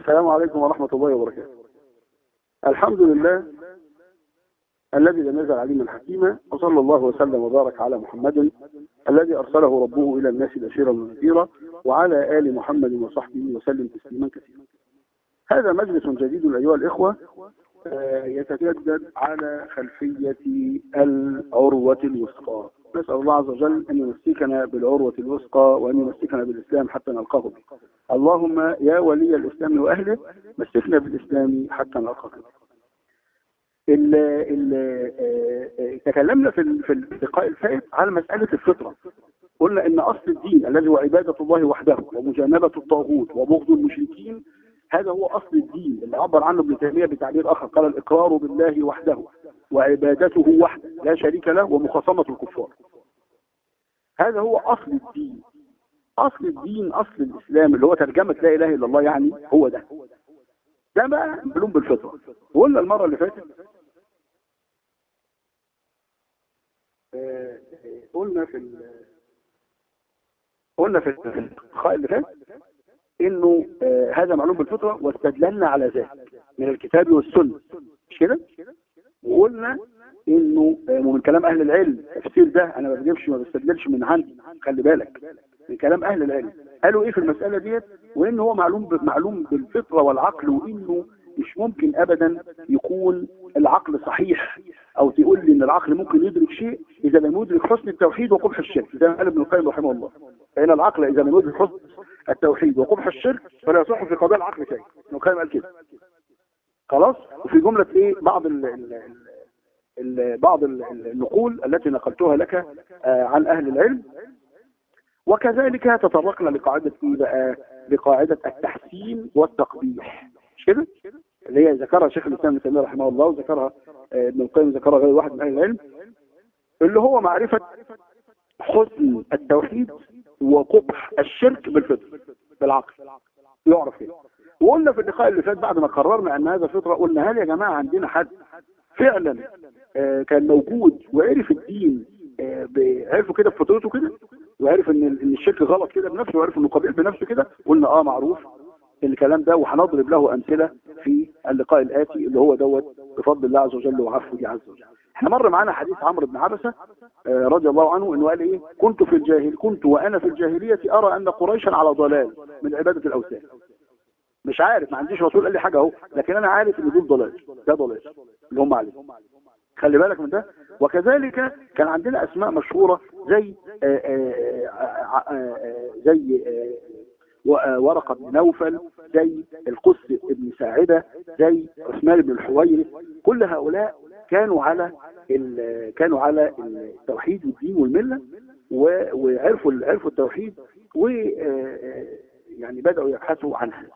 السلام عليكم ورحمة الله وبركاته الحمد لله الذي لم يزل عليما حكيما وصلى الله وسلم وبارك على محمد الذي أرسله ربه إلى الناس بشيرا ونذيرا وعلى آل محمد وصحبه وسلم تسليما كثيرا هذا مجلس جديد أيها الإخوة آه، يتجدد على خلفية العروة الوثقى نسأل الله عز وجل أن يمسكنا بالعروة الوثقى وأن يمسكنا بالإسلام حتى نلقاه به اللهم يا ولي الإسلام وأهله مسكنا بالإسلام حتى نلقاك به ال ال آه، آه، تكلمنا في ال- في اللقاء الفائت على مسألة الفطرة قلنا ان اصل الدين الذي هو عبادة الله وحده ومجانبة الطاغوت وبغض المشركين هذا هو اصل الدين اللي عبر عنه ابن تيمية بتعبير اخر قال الاقرار بالله وحده وعبادته وحده لا شريك له ومخاصمة الكفار هذا هو اصل الدين اصل الدين اصل الاسلام اللي هو ترجمة لا اله الا الله يعني هو ده ده بقى معلوم بالفطرة وقلنا المرة اللي فاتت آه، آه، قلنا في ال- قلنا في اللقاء اللي فات انه آه، هذا معلوم بالفطره واستدللنا على ذلك من الكتاب والسنه مش كده؟ وقلنا انه آه، ومن كلام اهل العلم التفسير ده انا ما بجيبش ما بستدللش من عندي خلي بالك من كلام اهل العلم قالوا ايه في المساله ديت وان هو معلوم ب- معلوم بالفطره والعقل وانه مش ممكن ابدا يكون العقل صحيح او تقول لي ان العقل ممكن يدرك شيء اذا لم يدرك حسن التوحيد وقبح الشرك زي ما قال ابن القيم رحمه الله فان العقل اذا لم يدرك حسن التوحيد وقبح الشرك فلا يصح في قضاء العقل شيء ابن القيم قال كده خلاص وفي جمله ايه بعض ال ال ال بعض ال- ال- النقول التي نقلتها لك آه، عن اهل العلم وكذلك تطرقنا لقاعده ايه بقى لقاعده التحسين والتقبيح مش كده اللي هي ذكرها شيخ الاسلام ابن تيميه رحمه الله وذكرها آه، ابن القيم ذكرها غير واحد من اهل العلم اللي هو معرفه حسن التوحيد وقبح الشرك بالفطر بالعقل يعرف كده وقلنا في اللقاء اللي فات بعد ما قررنا ان هذا فطره قلنا هل يا جماعه عندنا حد فعلا آه، كان موجود وعرف الدين آه، ب- عرفه كده بفطرته كده وعرف ان ال- ان الشرك غلط كده بنفسه وعرف انه قبيح بنفسه كده قلنا اه معروف الكلام ده وهنضرب له امثله في اللقاء الاتي اللي هو دوت بفضل الله عز وجل وعفوه عز وجل. احنا مر معانا حديث عمرو بن عبسه آه، رضي الله عنه انه قال ايه؟ كنت في الجاهل كنت وانا في الجاهليه ارى ان قريشا على ضلال من عباده الاوثان. مش عارف ما عنديش رسول قال لي حاجه اهو لكن انا عارف ان دول ضلال ده ضلال اللي هم عليه. خلي بالك من ده وكذلك كان عندنا اسماء مشهوره زي آه، آه، آه، آه، زي آه، و- آه، ورقه بن نوفل زي القس بن ساعده زي عثمان بن الحويرث كل هؤلاء كانوا على ال- كانوا على التوحيد والدين والمله و- وعرفوا عرفوا التوحيد و آه، يعني بداوا يبحثوا عنها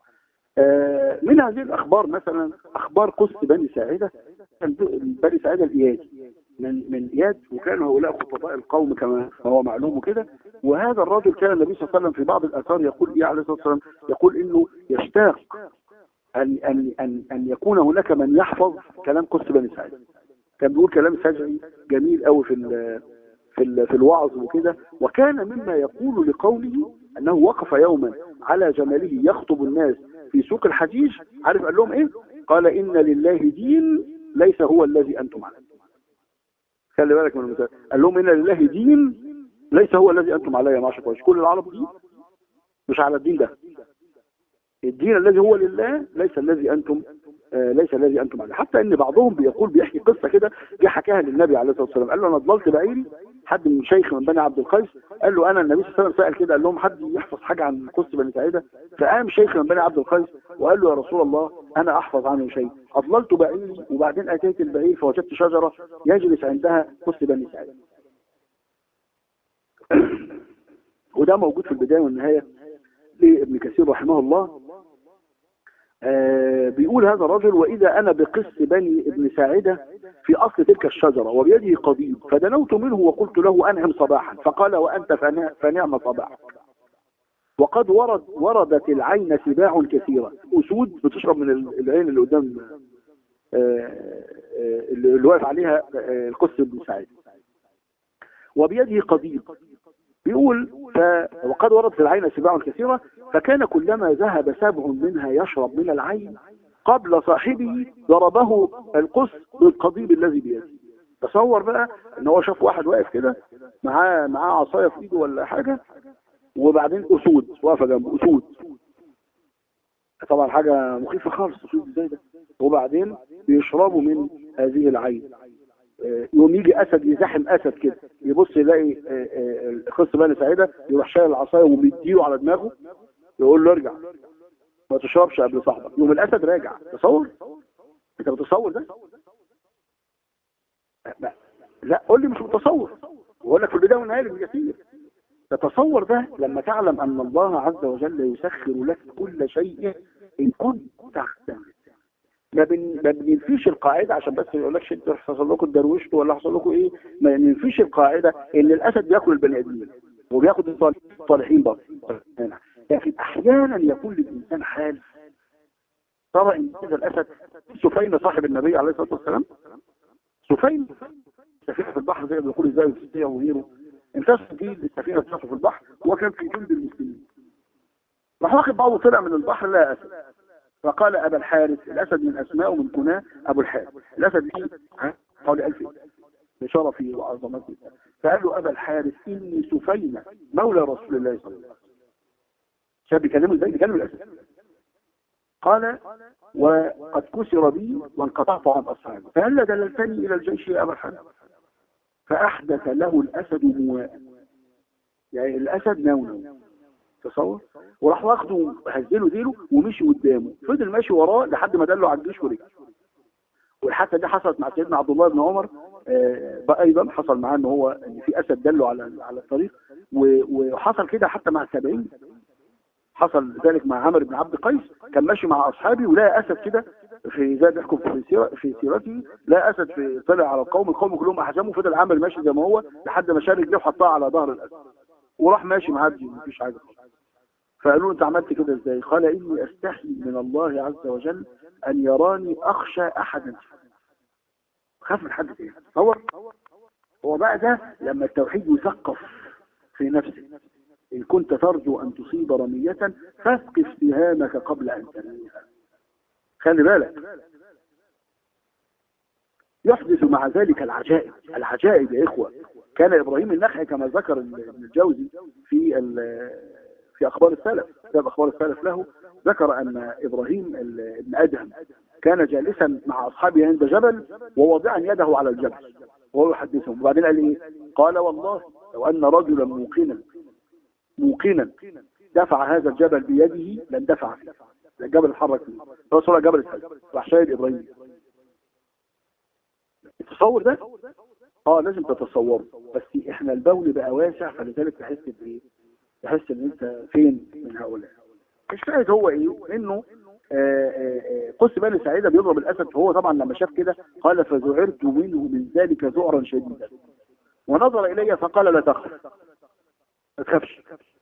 آه، من هذه الاخبار مثلا اخبار قس بني ساعده كان بني ساعده الايادي من من اياد وكانوا هؤلاء خطباء القوم كما هو معلوم كده وهذا الرجل كان النبي صلى الله عليه وسلم في بعض الاثار يقول ايه عليه الصلاه والسلام يقول انه يشتاق ان ان ان ان يكون هناك من يحفظ كلام قس بني ساعده كان بيقول كلام سجعي جميل قوي في ال في ال في الوعظ وكده وكان مما يقول لقوله انه وقف يوما على جمله يخطب الناس في سوق الحجيج عارف قال لهم ايه قال ان لله دين ليس هو الذي انتم عليه خلي بالك من المثال قال لهم ان لله دين ليس هو الذي انتم عليه يا معشر قريش كل العرب دين مش على الدين ده الدين الذي هو لله ليس الذي انتم آه ليس الذي انتم عليه حتى ان بعضهم بيقول بيحكي قصه كده جه حكاها للنبي عليه الصلاه والسلام قال له انا ضللت بعيري حد من شيخ من بني عبد القيس قال له انا النبي صلى الله عليه وسلم سال كده قال لهم حد يحفظ حاجه عن قصه بني سعيده فقام شيخ من بني عبد القيس وقال له يا رسول الله انا احفظ عنه شيء اضللت بعيري وبعدين اتيت البعير فوجدت شجره يجلس عندها قصه بني سعيده وده موجود في البدايه والنهايه لابن كثير رحمه الله آه بيقول هذا الرجل وإذا أنا بقس بني ابن ساعدة في أصل تلك الشجرة وبيده قضيب فدنوت منه وقلت له أنعم صباحا فقال وأنت فنع- فنعم صباح وقد ورد وردت العين سباع كثيرة أسود بتشرب من ال- العين اللي قدام آه، آه، اللي اللي واقف عليها آه، القس بن سعيد وبيده قضيب بيقول ف... وقد وردت العين سباع كثيرة فكان كلما ذهب سبع منها يشرب من العين قبل صاحبه ضربه القص بالقضيب الذي بيده تصور بقى ان هو شاف واحد واقف كده معاه معاه عصايه في ايده ولا حاجه وبعدين اسود واقفه جنبه اسود طبعا حاجه مخيفه خالص اسود ازاي ده وبعدين بيشربوا من هذه العين آه، يوم يجي اسد يزاحم اسد كده يبص يلاقي آه، آه، الخص بني سعيده يروح شايل العصايه ومديه على دماغه يقول له ارجع ما تشربش قبل صاحبك يوم الاسد راجع تصور انت متصور ده لا, لا قول لي مش متصور بقول لك في البدايه والنهايه بالكثير تتصور ده لما تعلم ان الله عز وجل يسخر لك كل شيء ان كنت تحتمل ما بن- ما بننفيش القاعده عشان بس ما يقولكش انت حصل لكم الدرويشت ولا حصل لكم ايه ما بننفيش القاعده ان الاسد بياكل البني ادمين وبياخد الصالح- الصالحين برضه لكن احيانا يكون للانسان حال ترى ان هذا الاسد سفين صاحب النبي عليه الصلاه والسلام سفين سفينه في البحر زي ما بيقول ازاي السيسيه وغيره انتشر دي السفينه بتاعته في البحر وكان في جند المسلمين راح واخد بعضه طلع من البحر لا اسد فقال ابا الحارث الاسد من اسماء من كناه ابو الحارث الاسد ليه حوالي 1000 بشرفه وعظمته فقال له ابا الحارث اني سفينه مولى رسول الله صلى الله عليه وسلم شاب بيكلمه ازاي بيكلم الاسد قال وقد كسر بي وانقطعت عن اصحابي فهل دللتني الى الجيش يا ابا الحارث فاحدث له الاسد مواء يعني الاسد نونو تصور وراح واخده هزله ديله ومشي قدامه فضل ماشي وراه لحد ما دله على الجيش ورجع والحادثه دي حصلت مع سيدنا عبد الله بن عمر آه، بقى ايضا حصل معاه ان هو ان في اسد دله على على الطريق و- وحصل كده حتى مع التابعين حصل ذلك مع عمرو بن عبد قيس كان ماشي مع اصحابه ولقى اسد كده في زي بيحكم في سيرة في سيرته لقى اسد في طلع على القوم القوم كلهم احزموا فضل عامر ماشي زي ما هو لحد ما شال رجليه وحطها على ظهر الاسد وراح ماشي معدي مفيش حاجه خالص فقالوا له انت عملت كده ازاي قال اني استحي من الله عز وجل ان يراني اخشى احدا خاف من حد ايه تصور هو بقى ده لما التوحيد يثقف في نفسك إن كنت ترجو أن تصيب رمية فاسقف سهامك قبل أن ترميها خلي بالك يحدث مع ذلك العجائب العجائب يا إخوة كان إبراهيم النخعي كما ذكر ابن الجوزي في ال- في أخبار السلف كتاب أخبار السلف له ذكر أن إبراهيم ال- ابن أدهم كان جالسا مع أصحابه عند جبل ووضعا يده على الجبل وهو يحدثهم وبعدين قال إيه قال والله لو أن رجلا موقنا موقنا دفع هذا الجبل بيده لن دفع فيه الجبل اتحرك فيه رسول الله جبل اتهز راح شايل ابراهيم التصور ده اه لازم تتصوره بس احنا البول بقى واسع فلذلك تحس بايه تحس ان انت فين من هؤلاء الشاهد هو ايه انه آه، آه، آه، قس بني سعيده بيضرب الاسد فهو طبعا لما شاف كده قال فذعرت منه من ذلك ذعرا شديدا ونظر الي فقال لا تخف ما تخافش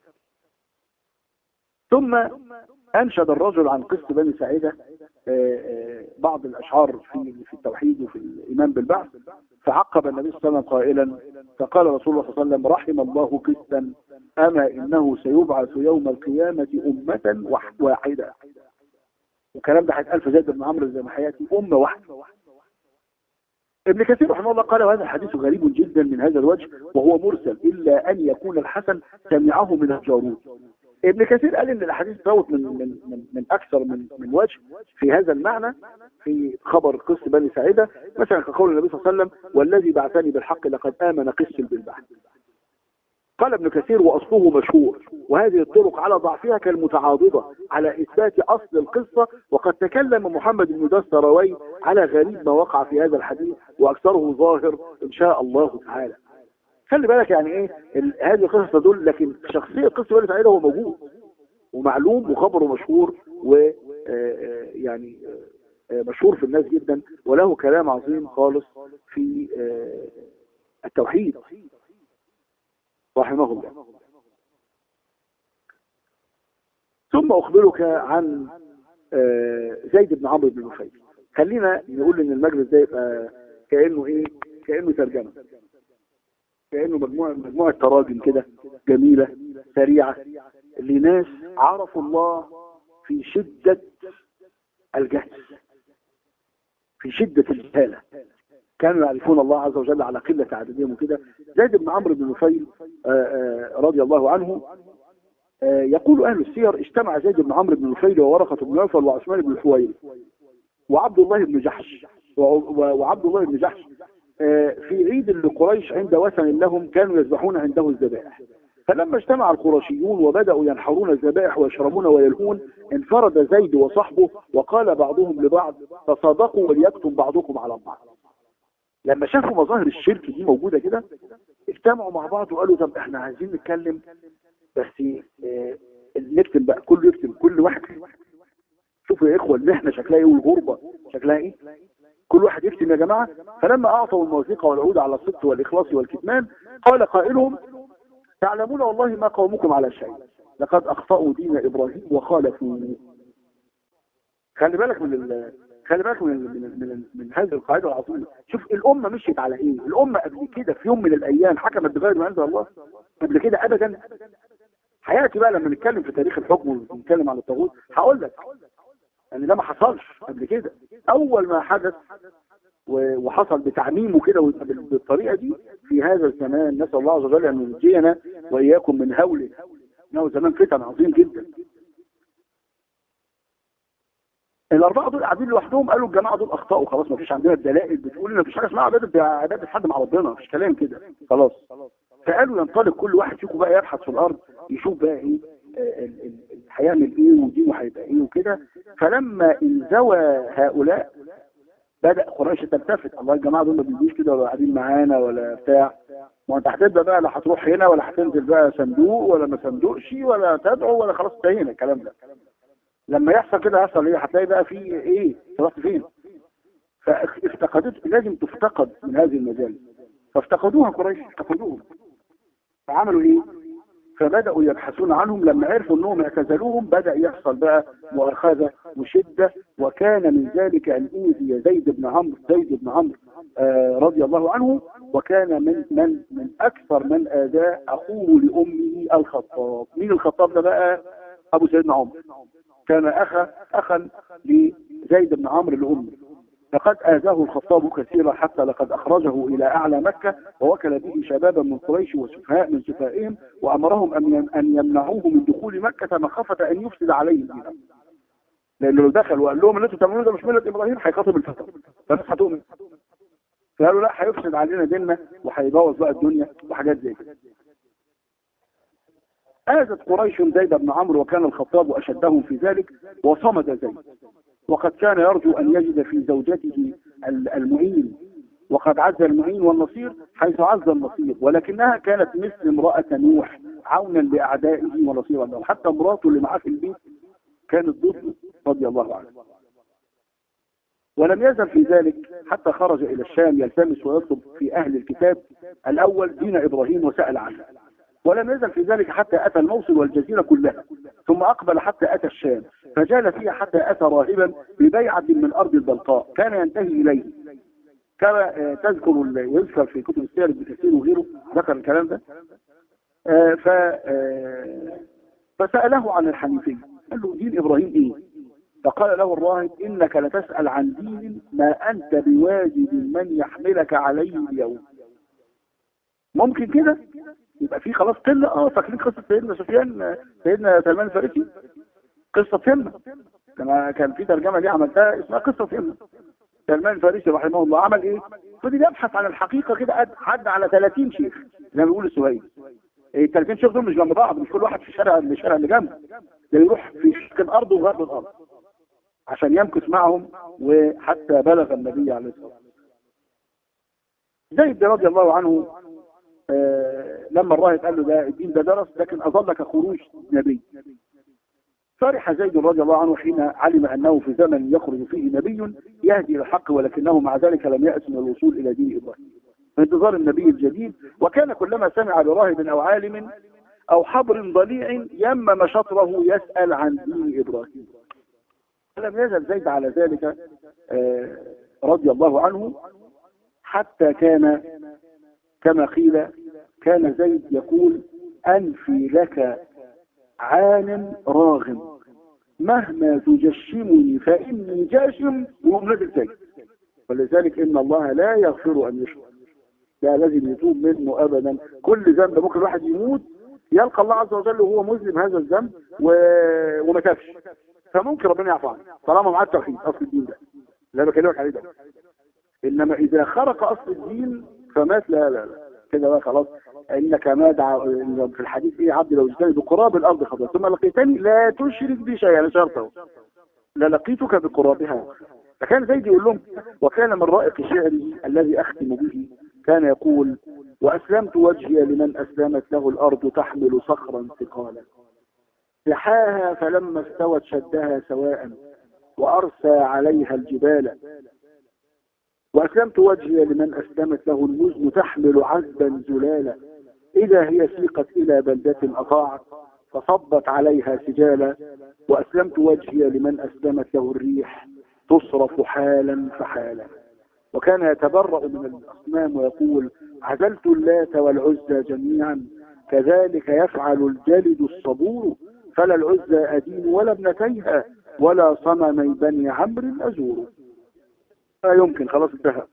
ثم أنشد الرجل عن قصة بني سعيدة آه، آه، بعض الأشعار في في التوحيد وفي الإيمان بالبعث فعقب النبي صلى الله عليه وسلم قائلا فقال رسول الله صلى الله عليه وسلم رحم الله قسطا أما إنه سيبعث يوم القيامة أمة وح- واحدة والكلام ده هيتقال في زيد بن عمرو زي ما حياتي أمة واحدة ابن كثير رحمه الله قال وهذا الحديث غريب جدا من هذا الوجه وهو مرسل إلا أن يكون الحسن سمعه من الجارود ابن كثير قال ان الاحاديث تروت من من من, من اكثر من من وجه في هذا المعنى في خبر قس بني سعيده مثلا كقول النبي صلى الله عليه وسلم والذي بعثني بالحق لقد امن قس بالبحث قال ابن كثير واصله مشهور وهذه الطرق على ضعفها كالمتعاضده على اثبات اصل القصه وقد تكلم محمد بن دستروي على غريب ما وقع في هذا الحديث واكثره ظاهر ان شاء الله تعالى خلي بالك يعني ايه ال- هذه القصص تدل لكن شخصيه قصه بني سعيده هو موجود ومعلوم وخبره مشهور و آه، آه، يعني آه، آه، مشهور في الناس جدا وله كلام عظيم خالص في آه، التوحيد رحمه الله ثم اخبرك عن آه، زيد بن عمرو بن نفيل خلينا نقول ان المجلس ده يبقى كانه ايه كانه ترجمه كأنه مجموعة مجموعة تراجم كده جميلة سريعة لناس عرفوا الله في شدة الجهل في شدة الجهالة كانوا يعرفون الله عز وجل على قلة عددهم وكده زيد بن عمرو بن نفيل آه، آه، رضي الله عنه آه، يقول أهل السير اجتمع زيد بن عمرو بن نفيل وورقة بن نوفل وعثمان بن الحويرث وعبد الله بن جحش و- و- وعبد الله بن جحش آه، في عيد لقريش عند وثن لهم كانوا يذبحون عنده الذبائح فلما اجتمع القرشيون وبدأوا ينحرون الذبائح ويشربون ويلهون انفرد زيد وصحبه وقال بعضهم لبعض تصادقوا وليكتم بعضكم على بعض لما شافوا مظاهر الشرك دي موجودة كده اجتمعوا مع بعض وقالوا طب احنا عايزين نتكلم بس اه نكتب بقى كله يكتب كل واحد شوفوا يا اخوة المحنة شكلها ايه والغربة شكلها ايه كل واحد يكتب يا جماعة فلما اعطوا الموثيقة والعود على الصدق والاخلاص والكتمان قال قائلهم تعلمون والله ما قومكم على شيء لقد اخطأوا دين ابراهيم وخالفوا خلي بالك من ال... خلي بالك من ال... من ال... من, ال... من هذه القاعده العظيمه شوف الامه مشيت على ايه الامه قبل كده في يوم من الايام حكمت بغير ما انزل الله قبل كده ابدا حياتي بقى لما نتكلم في تاريخ الحكم ونتكلم عن الطاغوت هقول لك ان ده ما حصلش قبل كده اول ما حدث و- وحصل بتعميمه كده وبال- بالطريقه دي في هذا الزمان نسال الله عز وجل ان ينجينا واياكم من هوله انه زمان فتن عظيم جدا الاربعه دول قاعدين لوحدهم قالوا الجماعه دول اخطاوا خلاص ما فيش عندنا الدلائل بتقول ان ما فيش حاجه اسمها عباده عباده حد مع ربنا مفيش كلام كده خلاص فقالوا ينطلق كل واحد فيكم بقى يبحث في الارض يشوف بقى ايه آه، ال- ال- ال- هيعمل ايه ودينه هيبقى ايه وكده فلما انزوى هؤلاء بدأ قريش تلتفت الله الجماعة دول ما بيجوش كده ولا قاعدين معانا ولا بتاع ما انت هتبدا بقى لا هتروح هنا ولا هتنزل بقى صندوق ولا ما صندوقش ولا تدعو ولا خلاص انتهينا الكلام ده لما يحصل كده يحصل ايه هتلاقي بقى في ايه رحت فين فافتقدت لازم تفتقد من هذه المجال فافتقدوها قريش افتقدوهم فعملوا ايه فبدأوا يبحثون عنهم لما عرفوا انهم اعتزلوهم بدأ يحصل بقى مؤاخذة وشدة وكان من ذلك ان اوذي زيد بن عمرو زيد بن عمرو آه رضي الله عنه وكان من من من اكثر من اذاه اخوه لامه الخطاب مين الخطاب ده بقى ابو سيدنا عمر كان اخا اخا لزيد بن عمرو لامه لقد آذاه الخطاب كثيرا حتى لقد أخرجه إلى أعلى مكة ووكل به شبابا من قريش وسفهاء من سفهائهم وأمرهم أن يم- أن يمنعوه من دخول مكة مخافة أن يفسد عليهم دينهم لأنه لو دخل وقال لهم اللي انتوا بتعملوه ده مش ملة إبراهيم هيخاطب الفترة فالناس هتؤمن فقالوا لا هيفسد علينا ديننا وهيبوظ بقى الدنيا وحاجات زي كده آذت قريش زيد بن عمرو وكان الخطاب أشدهم في ذلك وصمد زيد وقد كان يرجو أن يجد في زوجته ال- المعين وقد عز المعين والنصير حيث عز النصير ولكنها كانت مثل امرأة نوح عونا لأعدائه ونصيرا له حتى امراته اللي معاه في البيت كانت ضده رضي الله عنه ولم يزل في ذلك حتى خرج إلى الشام يلتمس ويطلب في أهل الكتاب الأول دين إبراهيم وسأل عنه ولم يزل في ذلك حتى أتى الموصل والجزيرة كلها ثم أقبل حتى أتى الشام فجال فيها حتى أتى راهبا ببيعة من أرض البلقاء كان ينتهي إليه كما آه، تذكر ال- يذكر في كتب السير ابن كثير وغيره ذكر الكلام ده آه، ف آه، فسأله عن الحنيفية قال له دين إبراهيم إيه فقال له الراهب إنك لتسأل عن دين ما أنت بواجب من يحملك عليه اليوم ممكن كده يبقى في خلاص قله اه فاكرين قصه سيدنا سفيان سيدنا سلمان الفارسي قصه همه كان كان في ترجمه دي عملتها اسمها قصه همه سلمان الفارسي رحمه الله عمل ايه؟ فضل يبحث عن الحقيقه كده قد عدى على 30 شيخ زي ما بيقول السويد ال 30 شيخ دول مش جنب بعض مش كل واحد في الشارع الشارع اللي جنبه ده يروح في شق الارض وغرب الارض عشان يمكث معهم وحتى بلغ النبي عليه الصلاه والسلام زيد رضي الله عنه آه، لما الراهب قال له ده الدين ده درس لكن اظلك خروج نبي فرح زيد رضي الله عنه حين علم انه في زمن يخرج فيه نبي يهدي الى الحق ولكنه مع ذلك لم يأس من الوصول الى دين ابراهيم في انتظار النبي الجديد وكان كلما سمع براهب او عالم او حبر ضليع يمم شطره يسأل عن دين ابراهيم فلم يزل زيد على ذلك آه، رضي الله عنه حتى كان كما قيل كان زيد يقول أنفي لك عان راغم مهما تجشمني فإني جاشم وهم نزل زيد ولذلك إن الله لا يغفر أن يشرك لا لازم يتوب منه أبدا كل ذنب ممكن الواحد يموت يلقى الله عز وجل وهو مذنب هذا الذنب و... وما تابش فممكن ربنا يعفو عنه طالما معاه التوحيد اصل الدين ده لا بكلمك عليه ده انما اذا خرق اصل الدين فمات لا لا لا كده بقى خلاص انك ما دعا في الحديث ايه عبد لو اجتني بقراب الارض خطأ ثم لقيتني لا تشرك بي شيئا يعني شرطه للقيتك بقرابها فكان زيد يقول لهم وكان من رائق شعري الذي اختم به كان يقول واسلمت وجهي لمن اسلمت له الارض تحمل صخرا ثقالا سحاها فلما استوت شدها سواء وارسى عليها الجبال وأسلمت وجهي لمن أسلمت له المزن تحمل عذبا زلالا إذا هي سيقت إلى بلدة أطاعت فصبت عليها سجالا وأسلمت وجهي لمن أسلمت له الريح تصرف حالا فحالا وكان يتبرأ من الأصنام ويقول عزلت اللات والعزى جميعا كذلك يفعل الجلد الصبور فلا العزى أدين ولا ابنتيها ولا صنمي بني عمرو أزور لا يمكن خلاص انتهى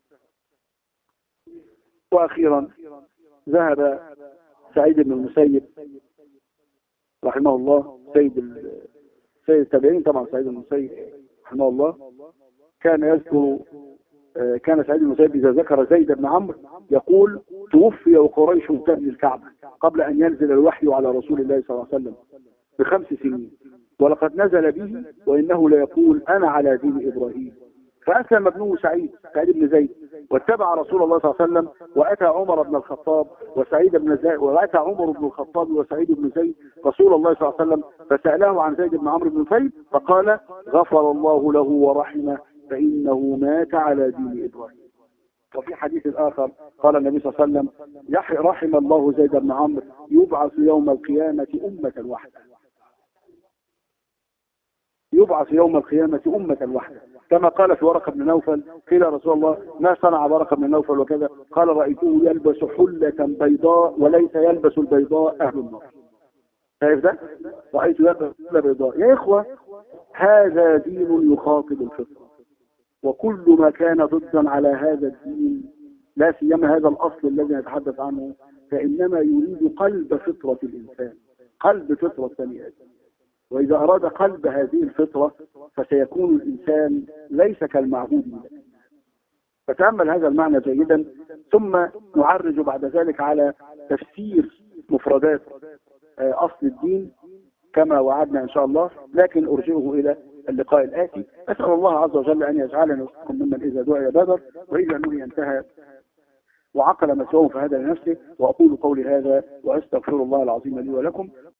واخيرا ذهب سعيد بن المسيب رحمه الله سيد سيد التابعين طبعا سعيد بن المسيب رحمه الله كان يذكر آه، كان سعيد بن المسيب اذا ذكر زيد بن عمرو يقول توفي وقريش تبني الكعبه قبل ان ينزل الوحي على رسول الله صلى الله عليه وسلم بخمس سنين ولقد نزل به وانه ليقول انا على دين ابراهيم فأسلم ابنه سعيد سعيد بن زيد واتبع رسول الله صلى الله عليه وسلم وأتى عمر بن الخطاب وسعيد بن زيد وأتى عمر بن الخطاب وسعيد بن زيد رسول الله صلى الله عليه وسلم فسأله عن زيد بن عمرو بن زيد فقال غفر الله له ورحمه فإنه مات على دين إبراهيم وفي حديث آخر قال النبي صلى الله عليه وسلم رحم الله زيد بن عمرو يبعث يوم القيامة أمة واحدة يبعث يوم القيامة أمة واحدة كما قال في ورقة بن نوفل قيل رسول الله ما صنع ورقة بن نوفل وكذا قال رأيته يلبس حلة بيضاء وليس يلبس البيضاء أهل النار شايف ده؟ رأيته يلبس حلة بيضاء يا إخوة هذا دين يخاطب الفطرة وكل ما كان ضدا على هذا الدين لا سيما هذا الأصل الذي نتحدث عنه فإنما يريد قلب فطرة الإنسان قلب فطرة بني آدم وإذا أراد قلب هذه الفطرة فسيكون الإنسان ليس كالمعبود فتأمل هذا المعنى جيدا ثم نعرج بعد ذلك على تفسير مفردات آه، أصل الدين كما وعدنا إن شاء الله لكن أرجعه إلى اللقاء الآتي أسأل الله عز وجل أن يجعلنا وإياكم ممن إذا دعي بدر وإذا نهي انتهى وعقل مسواه فهذا لنفسه وأقول قولي هذا وأستغفر الله العظيم لي ولكم